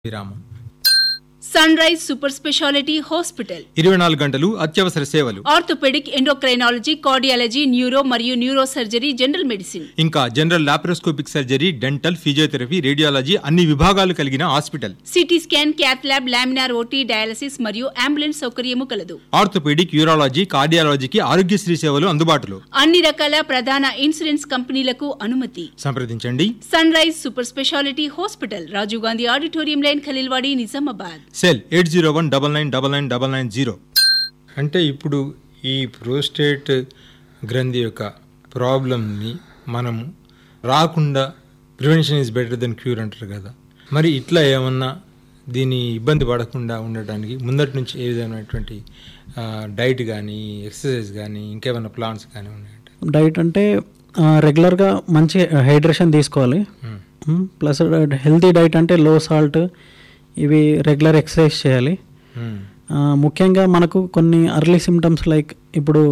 విరామం sunrise super speciality hospital ఇరవై నాలుగు గంటలు అత్యవసర సేవలు ఆర్థోపెడిక్ ఎండోక్రైనాలజీ కార్డియాలజీ న్యూరో మరియు న్యూరో సర్జరీ జనరల్ మెడిసిన్ ఇంకా general laparoscopic surgery dental physiotherapy radiology అన్ని విభాగాలు కలిగిన hospital CT scan cath lab laminar OT dialysis మరియు అంబులెన్స్ సౌకర్యము కలదు ఆర్థోపెడిక్ యూరాలజీ కార్డియాలజీకి ఆరోగ్యశ్రీ సేవలు అందుబాటులో అన్ని రకాల ప్రధాన ఇన్సూరెన్స్ కంపెనీలకు అనుమతి సంప్రదించండి sunrise super speciality hospital Rajiv Gandhi auditorium line Khaleelwadi Nizamabad cell eight zero one double nine double nine double nine zero అంటే ఇప్పుడు ఈ ప్రోస్టేట్ గ్రంథి యొక్క ప్రాబ్లమ్ని మనము రాకుండా prevention is better than cure అంటారు కదా మరి ఇట్లా ఏమన్నా దీని ఇబ్బంది పడకుండా ఉండటానికి ముందటి నుంచి ఏ విధమైనటువంటి డైట్ కానీ ఎక్సర్సైజ్ కానీ ఇంకేమైనా ప్లాన్స్ కానీ ఉన్నాయంటే డైట్ అంటే ఆ, రెగ్యులర్గా మంచి హైడ్రేషన్ తీసుకోవాలి మ్, ప్లస్ హెల్తీ డైట్ అంటే లో సాల్ట్ ఇవి రెగ్యులర్ ఎక్సర్సైజ్ చేయాలి ఆ, ముఖ్యంగా మనకు కొన్ని అర్లీ సిమ్టమ్స్ లైక్ ఇప్పుడు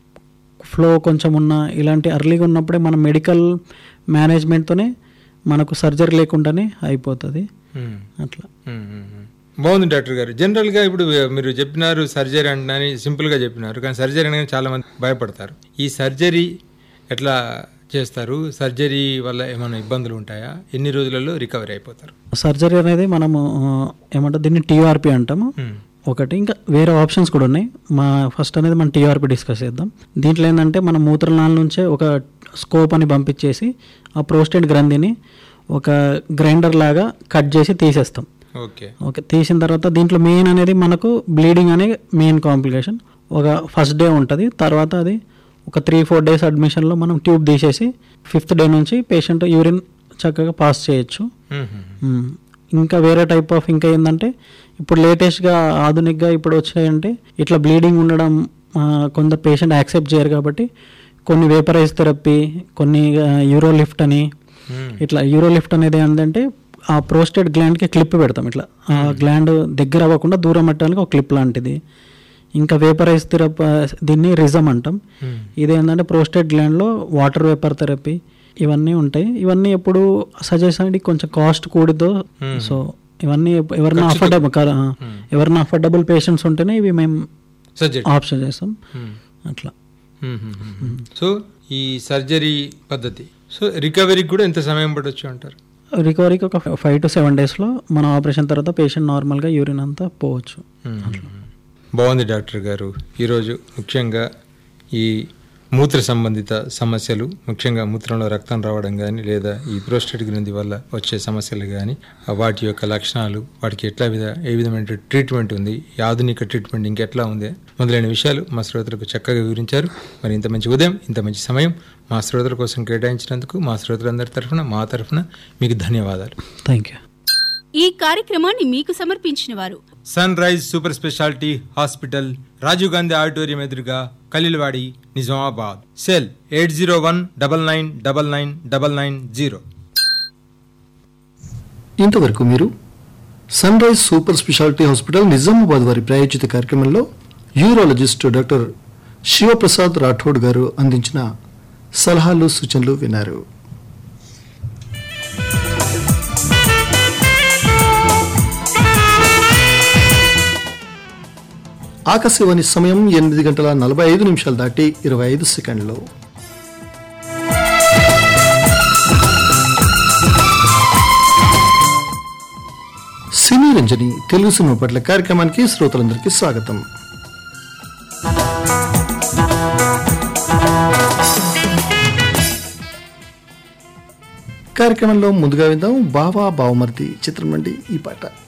ఫ్లో కొంచెం ఉన్న ఇలాంటి అర్లీగా ఉన్నప్పుడే మన మెడికల్ మేనేజ్మెంట్తోనే మనకు సర్జరీ లేకుండానే అయిపోతుంది అట్లా మ్మ్, మ్మ్, మ్మ్. బాగుంది డాక్టర్ గారు జనరల్గా ఇప్పుడు మీరు చెప్పినారు సర్జరీ అంటున్నాని సింపుల్గా చెప్పినారు కానీ సర్జరీ అనేది చాలా మంది భయపడతారు ఈ సర్జరీ ఎట్లా చేస్తారు సర్జరీ వల్ల ఏమైనా ఇబ్బందులు ఉంటాయా ఎన్ని రోజులలో రికవరీ అయిపోతారు సర్జరీ అనేది మనము ఆ, ఏమంటారు దీన్ని టీఆర్పీ అంటాము మ్మ్. ఒకటి ఇంకా వేరే ఆప్షన్స్ కూడా ఉన్నాయి మా ఫస్ట్ అనేది మనం టీఆర్పీ డిస్కస్ చేద్దాం దీంట్లో ఏంటంటే మన మూత్రనాళ నుంచే ఒక స్కోప్ అని పంపించేసి ఆ ప్రోస్టేట్ గ్రంథిని ఒక గ్రైండర్ లాగా కట్ చేసి తీసేస్తాం ఓకే ఓకే తీసిన తర్వాత దీంట్లో మెయిన్ అనేది మనకు బ్లీడింగ్ అనే మెయిన్ కాంప్లికేషన్ ఒక ఫస్ట్ డే ఉంటుంది తర్వాత అది ఒక త్రీ ఫోర్ డేస్ అడ్మిషన్లో మనం ట్యూబ్ తీసేసి ఫిఫ్త్ డే నుంచి పేషెంట్ యూరిన్ చక్కగా పాస్ చేయొచ్చు మ్మ్, మ్మ్. మ్మ్. ఇంకా వేరే టైప్ ఆఫ్ ఇంకా ఏంటంటే ఇప్పుడు లేటెస్ట్గా ఆధునిక్గా ఇప్పుడు వచ్చాయంటే ఇట్లా బ్లీడింగ్ ఉండడం ఆ, కొందరు పేషెంట్ యాక్సెప్ట్ చేయరు కాబట్టి కొన్ని వేపరైజ్ థెరపీ కొన్ని యూరో లిఫ్ట్ అని మ్మ్. ఇట్లా యూరో లిఫ్ట్ అనేది ఏంటంటే ఆ ప్రోస్టేట్ గ్లాండ్కి క్లిప్ పెడతాం ఇట్లా ఆ గ్లాండ్ దగ్గర అవ్వకుండా దూరం పెట్టడానికి ఒక క్లిప్ లాంటిది ఇంకా వేపరైజ్ థెరపీ దీన్ని రిజమ్ అంటాం మ్మ్. ఇది ఏంటంటే ప్రోస్టేట్ గ్లాండ్లో వాటర్ వేపర్ థెరపీ ఇవన్నీ ఉంటాయి ఇవన్నీ ఎప్పుడు సజెస్ట్ అంటే కొంచెం కాస్ట్ కూడితో Hmm. సో ఇవన్నీ ఎప్ప- ఎవరైనా అఫోర్డబుల్ ఎవరైనా అఫోర్డబుల్ పేషెంట్స్ ఉంటేనే ఇవి మేము సర్జరీ ఆప్షన్ చేస్తాం మ్మ్. అట్లా మ్మ్, మ్మ్, మ్మ్. సో ఈ సర్జరీ పద్ధతి సో రికవరీకి కూడా ఎంత సమయం పడవచ్చు అంటారు రికవరీకి ఒక ఫైవ్ టు సెవెన్ డేస్లో మన ఆపరేషన్ తర్వాత పేషెంట్ నార్మల్గా యూరిన్ అంతా పోవచ్చు బాగుంది డాక్టర్ గారు ఈరోజు ముఖ్యంగా ఈ మూత్ర సంబంధిత సమస్యలు ముఖ్యంగా మూత్రంలో రక్తం రావడం కానీ లేదా ఈ ప్రోస్టేట్ గ్రంథి వల్ల వచ్చే సమస్యలు కానీ వాటి యొక్క లక్షణాలు వాటికి ఎట్లా విధ ఏ విధమైన ట్రీట్మెంట్ ఉంది ఈ ఆధునిక ట్రీట్మెంట్ ఇంకెట్లా ఉంది మొదలైన విషయాలు మా శ్రోతలకు చక్కగా వివరించారు మరి ఇంత మంచి ఉదయం ఇంత మంచి సమయం మా శ్రోతల కోసం కేటాయించినందుకు మా శ్రోతలందరి తరఫున మా తరఫున మీకు ధన్యవాదాలు థ్యాంక్ యూ ఈ కార్యక్రమాన్ని మీకు సమర్పించిన వారు sunrise super speciality hospital Rajiv Gandhi auditorium ఎదురుగా Khaleelwadi Nizamabad cell eight zero one double nine double nine double nine zero ఇంతవరకు మీరు sunrise super speciality hospital Nizamabad వారి ప్రాయోజిత కార్యక్రమంలో యూరాలజిస్ట్ డాక్టర్ శివప్రసాద్ రాఠోడ్ గారు అందించిన సలహాలు సూచనలు విన్నారు ఆకాశవాణి సమయం ఎనిమిది గంటల నలభై ఐదు నిమిషాలు దాటి ఇరవై ఐదు సెకండ్లు సినీ రంజని తెలుగు సినిమా పట్ల కార్యక్రమానికి శ్రోతలందరికీ స్వాగతం కార్యక్రమంలో ముందుగా విందాం బావా బావమర్ది చిత్రం నుండి ఈ పాట